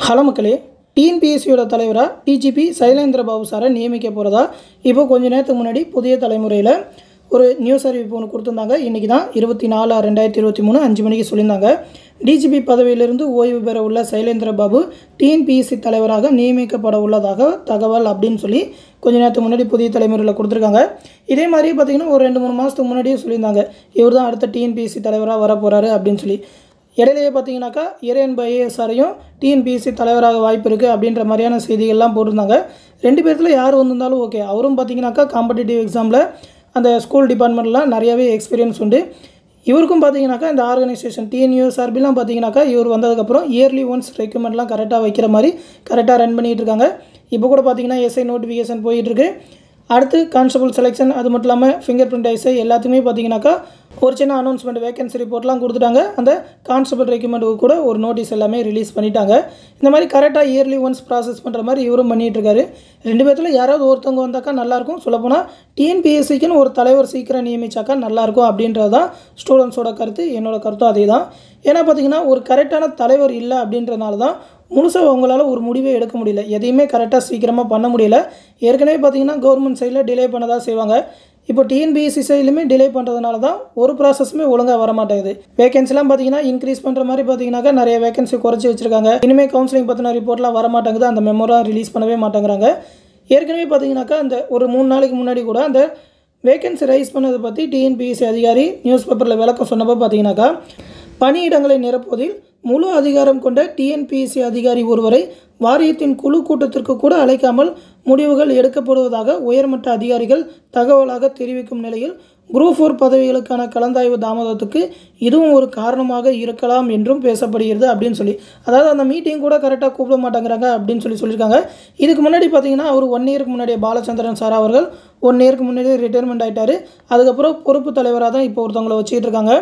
hello மக்களே டிஎன்பிஎஸ்சியோட தலைவராக DGP Sailendra Babu சாரை நியமிக்க போகிறதா இப்போ கொஞ்ச நேரத்துக்கு முன்னாடி புதிய தலைமுறையில் ஒரு நியூஸ் அறிவிப்பு ஒன்று கொடுத்துருந்தாங்க இன்றைக்கி தான் இருபத்தி நாலு ரெண்டாயிரத்தி இருபத்தி மூணு அஞ்சு மணிக்கு சொல்லியிருந்தாங்க டிஜிபி பதவியிலிருந்து ஓய்வு பெற உள்ள சைலேந்திர பாபு டிஎன்பிஎஸ்சி தலைவராக நியமிக்கப்பட உள்ளதாக தகவல் அப்படின்னு சொல்லி கொஞ்ச நேரத்துக்கு முன்னாடி புதிய தலைமுறையில் கொடுத்துருக்காங்க இதே மாதிரி பார்த்திங்கன்னா ஒரு ரெண்டு மூணு மாதத்துக்கு முன்னாடியே சொல்லியிருந்தாங்க இவர் தான் அடுத்த டிஎன்பிஎஸ்சி தலைவராக வர போகிறாரு அப்படின்னு சொல்லி இடையிலேயே பார்த்தீங்கன்னாக்கா இறையன் ஐஏஎஸ்ஆரையும் டிஎன்பிஎஸ்சி தலைவராக வாய்ப்பு இருக்குது அப்படின்ற மாதிரியான செய்திகள்லாம் போட்டிருந்தாங்க ரெண்டு பேர்த்தில் யார் வந்திருந்தாலும் ஓகே அவரும் பார்த்தீங்கன்னாக்கா காம்படிட்டிவ் எக்ஸாமில் அந்த ஸ்கூல் டிபார்ட்மெண்ட்லாம் நிறையாவே எக்ஸ்பீரியன்ஸ் உண்டு இவருக்கும் பார்த்தீங்கன்னாக்கா இந்த ஆர்கனைசேஷன் டிஎன்யூ சார்பிலாம் பார்த்தீங்கன்னாக்கா இவர் வந்ததுக்கப்புறம் இயர்லி ஒன்ஸ் ரெக்யூமெண்ட்லாம் கரெக்டாக வைக்கிற மாதிரி கரெக்டாக ரன் பண்ணிகிட்டு இருக்காங்க இப்போ கூட பார்த்தீங்கன்னா எஸ்ஐ நோட்டிஃபிகேஷன் போயிட்டுருக்கு அடுத்து கான்ஸ்டபுள் செலெக்ஷன் அது மட்டும் இல்லாமல் ஃபிங்கர் பிரிண்ட் ஐஸை எல்லாத்துக்குமே பார்த்தீங்கன்னாக்கா ஒரு சின்ன அனௌன்ஸ்மெண்ட் வேகன்சி ரிப்போர்ட்லாம் கொடுத்துட்டாங்க அந்த கான்ஸ்டபுள் ரெக்யூமெண்ட்டுக்கு கூட ஒரு நோட்டீஸ் எல்லாமே ரிலீஸ் பண்ணிட்டாங்க இந்த மாதிரி கரெக்டாக இயர்லி ஒன்ஸ் ப்ராசஸ் பண்ணுற மாதிரி இவரும் பண்ணிகிட்டு இருக்காரு ரெண்டு பேர்த்தில் யாராவது ஒருத்தவங்க வந்தாக்கா நல்லாயிருக்கும் சொல்லப்போனால் டிஎன்பிஎஸ்சிக்குன்னு ஒரு தலைவர் சீக்கிரம் நியமிச்சாக்கா நல்லாயிருக்கும் அப்படின்றது தான் ஸ்டூடெண்ட்ஸோட கருத்து என்னோட கருத்தும் அதே தான் ஏன்னா பார்த்தீங்கன்னா ஒரு கரெக்டான தலைவர் இல்லை அப்படின்றனால தான் முழுசாக அவங்களால ஒரு முடிவே எடுக்க முடியல எதையுமே கரெக்டாக சீக்கிரமாக பண்ண முடியல ஏற்கனவே பார்த்தீங்கன்னா கவர்மெண்ட் சைடில் டிலே பண்ணதா செய்வாங்க இப்போ டிஎன்பிஎஸ்சி சைட்லையுமே டிலே பண்ணுறதுனால தான் ஒரு ப்ராசஸுமே ஒழுங்காக வர மாட்டேங்குது வேகன்சிலாம் பார்த்தீங்கன்னா இன்க்ரீஸ் பண்ணுற மாதிரி பார்த்தீங்கன்னாக்கா நிறைய வேகன்சி குறைச்சி வச்சிருக்காங்க இனிமேல் கவுன்சிலிங் பற்றின ரிப்போர்ட்லாம் வர மாட்டேங்குது அந்த மெமோராக ரிலீஸ் பண்ணவே மாட்டேங்கிறாங்க ஏற்கனவே பார்த்தீங்கன்னாக்கா அந்த ஒரு மூணு நாளைக்கு முன்னாடி கூட அந்த வேகன்சி ரைஸ் பண்ணதை பற்றி டிஎன்பிஎஸ்சி அதிகாரி நியூஸ் பேப்பரில் விளக்கம் சொன்னப்போ பார்த்தீங்கன்னாக்கா பணியிடங்களை நிரப்புவதில் முழு அதிகாரம் கொண்ட டிஎன்பிஎஸ்சி அதிகாரி ஒருவரை வாரியத்தின் குழு கூட்டத்திற்கு கூட அழைக்காமல் முடிவுகள் எடுக்கப்படுவதாக உயர்மட்ட அதிகாரிகள் தகவலாக தெரிவிக்கும் நிலையில் குரூப் ஃபோர் பதவிகளுக்கான கலந்தாய்வு தாமதத்துக்கு இதுவும் ஒரு காரணமாக இருக்கலாம் என்றும் பேசப்படுகிறது அப்படின்னு சொல்லி அதாவது அந்த மீட்டிங் கூட கரெக்டாக கூப்பிட மாட்டேங்கிறாங்க அப்படின்னு சொல்லி சொல்லியிருக்காங்க இதுக்கு முன்னாடி பார்த்தீங்கன்னா அவர் ஒன் இயருக்கு முன்னாடி பாலச்சந்திரன் சார் அவர்கள் ஒன் இயருக்கு முன்னாடி ரிட்டையர்மெண்ட் ஆகிட்டார் அதுக்கப்புறம் பொறுப்பு தலைவராக தான் இப்போ ஒருத்தவங்களை வச்சுக்கிட்டு இருக்காங்க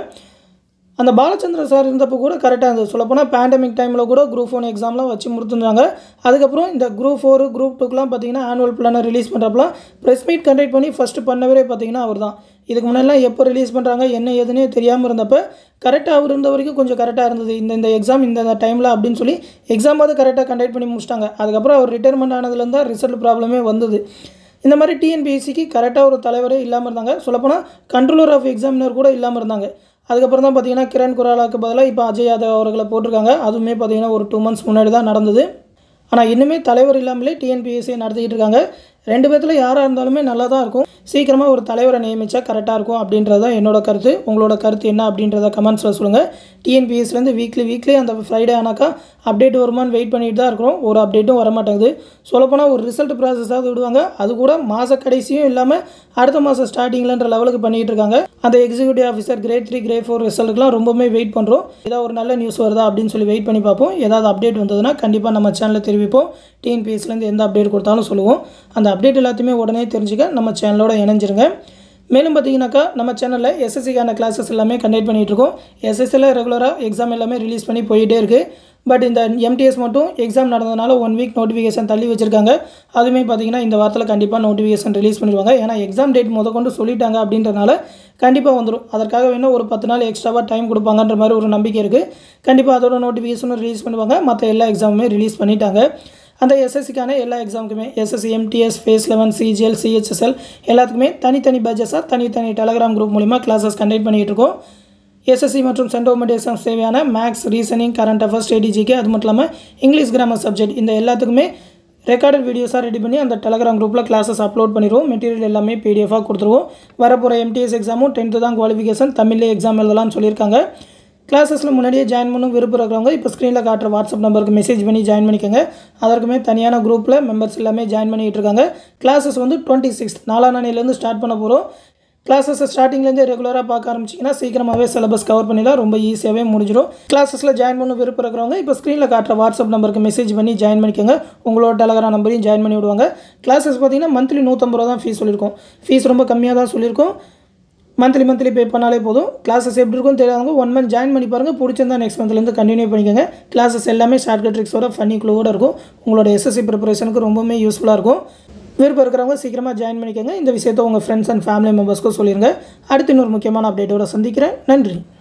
அந்த பாலச்சந்திர சார் இருந்தப்போ கூட கரெக்டாக இருந்தது சொல்லப்போனால் பேண்டமிக் டைமில் கூட குரூப் ஒன் எக்ஸாம்லாம் வச்சு முடித்துருந்தாங்க அதுக்கப்புறம் இந்த குரூப் ஃபோர் குரூப் டூக்கெலாம் பார்த்தீங்கன்னா ஆனுவல் பிளானை ரிலீஸ் பண்ணுறப்பலாம் ப்ரெஸ் மீட் கண்டக்ட் பண்ணி ஃபஸ்ட்டு பண்ணவரே பார்த்தீங்கன்னா அவர் தான் இதுக்கு முன்னாடிலாம் எப்போ ரிலீஸ் பண்ணுறாங்க என்ன ஏதுன்னே தெரியாமல் இருந்தப்போ கரெக்டாக அவர் இருந்த வரைக்கும் கொஞ்சம் கரெக்டாக இருந்தது இந்த இந்த எக்ஸாம் இந்த டைமில் அப்படின்னு சொல்லி எக்ஸாமாவது கரெக்டாக கண்டக்ட் பண்ணி முடிச்சிட்டாங்க அதுக்கப்புறம் அவர் ரிட்டையர்மெண்ட் ஆனதுலேருந்து தான் ரிசல்ட் ப்ராப்ளமே வந்தது இந்த மாதிரி டிஎன்பிஎஸ்சிக்கு கரெக்டாக ஒரு தலைவரே இல்லாமல் இருந்தாங்க சொல்லப்போனால் கண்ட்ரோலர் ஆஃப் எக்ஸாமினர் கூட இல்லாமல் இருந்தாங்க அதுக்கப்புறம் தான் பார்த்தீங்கன்னா கிரண் குராலாக்கு பதிலாக இப்போ அஜய் யாதவ் அவர்களை போட்டிருக்காங்க அதுவுமே பார்த்தீங்கன்னா ஒரு டூ மந்த்ஸ் முன்னாடி தான் நடந்தது ஆனால் இன்னுமே தலைவர் இல்லாமலே டிஎன்பிஎஸ்சி நடத்திக்கிட்டு இருக்காங்க ரெண்டு பேர்த்தில் யாராக இருந்தாலுமே நல்லா தான் இருக்கும் சீக்கிரமாக ஒரு தலைவரை நியமித்தா கரெக்டாக இருக்கும் அப்படின்றது தான் என்னோட கருத்து உங்களோட கருத்து என்ன அப்படின்றத கமெண்ட்ஸில் சொல்லுங்கள் டிஎன்பிஎஸ்லேருந்து வீக்லி வீக்லி அந்த ஃப்ரைடே ஆனாக்கா அப்டேட் வருமானு வெயிட் பண்ணிட்டு தான் இருக்கிறோம் ஒரு அப்டேட்டும் வர மாட்டேங்குது சொல்லப்போனால் ஒரு ரிசல்ட் ப்ராசஸாவது விடுவாங்க அது கூட மாத கடைசியும் இல்லாமல் அடுத்த மாதம் ஸ்டார்டிங்லன்ற லெவலுக்கு பண்ணிகிட்டு இருக்காங்க அந்த executive officer grade three grade four ரிசல்ட்டுக்குலாம் ரொம்பவுமே வெயிட் பண்ணுறோம் ஏதாவது ஒரு நல்ல நியூஸ் வருதா அப்படின்னு சொல்லி வெயிட் பண்ணி பார்ப்போம் ஏதாவது அப்டேட் வந்ததுன்னா கண்டிப்பாக நம்ம சேனலில் தெரிவிப்போம் டிஎன்பிஎஸ்லேருந்து எந்த அப்டேட் கொடுத்தாலும் சொல்லுவோம் அந்த அப்டேட் எல்லாத்தையுமே உடனே தெரிஞ்சுக்க நம்ம சேனலோட இணைஞ்சிருங்க மேலும் பார்த்தீங்கன்னாக்கா நம்ம சேனலில் எஸ்எஸ்சிக்கான கிளாஸஸ் எல்லாமே கண்டக்ட் பண்ணிகிட்ருக்கோம் எஸ்எஸ்சியில் ரெகுலராக எக்ஸாம் எல்லாமே ரிலீஸ் பண்ணி போயிட்டே இருக்குது பட் இந்த எம்டிஎஸ் மட்டும் எக்ஸாம் நடந்ததுனால ஒன் வீக் நோட்டிஃபிகேஷன் தள்ளி வச்சுருக்காங்க அதுவுமே பார்த்தீங்கன்னா இந்த வாரத்தில் கண்டிப்பாக நோட்டிஃபிகேஷன் ரிலீஸ் பண்ணிடுவாங்க ஏன்னா எக்ஸாம் டேட் முத கொண்டு சொல்லிட்டாங்க அப்படின்றனால கண்டிப்பாக வந்துடும் அதற்காக வேணால் ஒரு பத்து நாள் எக்ஸ்ட்ராவாக டைம் கொடுப்பாங்கன்ற மாதிரி ஒரு நம்பிக்கை இருக்குது கண்டிப்பாக அதோட நோட்டிஃபிகேஷனும் ரிலீஸ் பண்ணுவாங்க மற்ற எல்லா எக்ஸாமுமே ரிலீஸ் பண்ணிட்டாங்க அந்த எஸ்எஸ்சிக்கான எல்லா எக்ஸாமுக்குமே SSC MTS phase eleven CGL CHSL எல்லாத்துக்குமே தனித்தனி பேஜஸாக தனித்தனி டெலகிராம் குரூப் மூலிமா கிளாஸஸ் கண்டக்ட் பண்ணிகிட்டு இருக்கோம் எஸ்எஸ்சி மற்றும் சென்ட் கவர்மெண்ட் எக்ஸாம்ஸ் தேவையான மேக்ஸ் ரீசனிங் கரண்ட் அஃபேர்ஸ் ஸ்ட்ராட்டஜிக்கு அது மட்டும் இல்லாமல் இங்கிலீஷ் கிராமர் சப்ஜெக்ட் இந்த எல்லாத்துக்குமே ரெக்கார்டட் வீடியோஸாக ரெடி பண்ணி அந்த டெலகிராம் குரூப்பில் கிளாஸஸ் அப்லோட் பண்ணிடுவோம் மெட்டீரியல் எல்லாமே பிடிஎஃபாக கொடுத்துருவோம் வரப்போகிற எம்டிஎஸ் எக்ஸாமும் டென்த்து தான் குவாலிஃபிகேஷன் தமிழ்லேயே எக்ஸாம் எழுதலாம்னு சொல்லியிருக்காங்க கிளாஸஸில் முன்னாடியே ஜாயின் பண்ணும் விருப்பம் இருக்கிறவங்க இப்போ ஸ்க்ரீனில் காட்டுற வாட்ஸ்அப் நம்பருக்கு மெசேஜ் பண்ணி ஜாயின் பண்ணிக்கோங்க அதற்குமே தனியான குரூப்பில் மெம்பர்ஸ் எல்லாமே ஜாயின் பண்ணிகிட்டு இருக்காங்க கிளாஸஸ் வந்து டுவெண்ட்டி சிக்ஸ் நாலாம் நாளையிலேருந்து ஸ்டார்ட் பண்ண போகிறோம் கிளாஸஸ் ஸ்டார்டிங்லேருந்து ரெகுலராக பார்க்க ஆரம்பிச்சிங்கன்னா சீக்கிரமாகவே சிலபஸ் கவர் பண்ணிடலாம் ரொம்ப ஈஸியாகவே முடிஞ்சிடும் கிளாஸஸில் ஜாயின் பண்ண விருப்பம் இருக்கிறவங்க இப்போ ஸ்க்ரீனில் காட்டுற வாட்ஸ்அப் நம்பருக்கு மெசேஜ் பண்ணி ஜாயின் பண்ணிக்கோங்க உங்களோட டெலகிராம் நம்பரையும் ஜாயின் பண்ணி விடுவாங்க கிளாஸஸ் பார்த்தீங்கன்னா மந்த்லி நூற்றம்பது ரூபா தான் ஃபீஸ் சொல்லியிருக்கோம் ஃபீஸ் ரொம்ப கம்மியாக தான் சொல்லியிருக்கோம் மந்த்லி மந்த்லி பே பண்ணாலே போதும் கிளாஸஸ் எப்படி இருக்கும் தெரியாதவங்க ஒன் மந்த் ஜாயின் பண்ணி பாருங்கள் பிடிச்சிருந்தா நெக்ஸ்ட் மந்த்லேருந்து கண்டினியூ பண்ணிக்கோங்க கிளாஸஸ் எல்லாமே ஷார்ட்கட் ட்ரிக்ஸோட ஃபன்னி குழுவோட இருக்கும் உங்களோட எஸ்எஸ்சி ப்ரிப்பரேஷனுக்கு ரொம்பவுமே யூஸ்ஃபுல்லாக இருக்கும் விருப்பம் இருக்கிறவங்க சீக்கிரமாக ஜாயின் பண்ணிக்கோங்க இந்த விஷயத்தை உங்கள் ஃப்ரெண்ட்ஸ் அண்ட் ஃபேமிலி மெம்பர்ஸ்க்கும் சொல்லிடுங்க அடுத்து இன்னொரு முக்கியமான அப்டேட்டோட சந்திக்கிறேன் நன்றி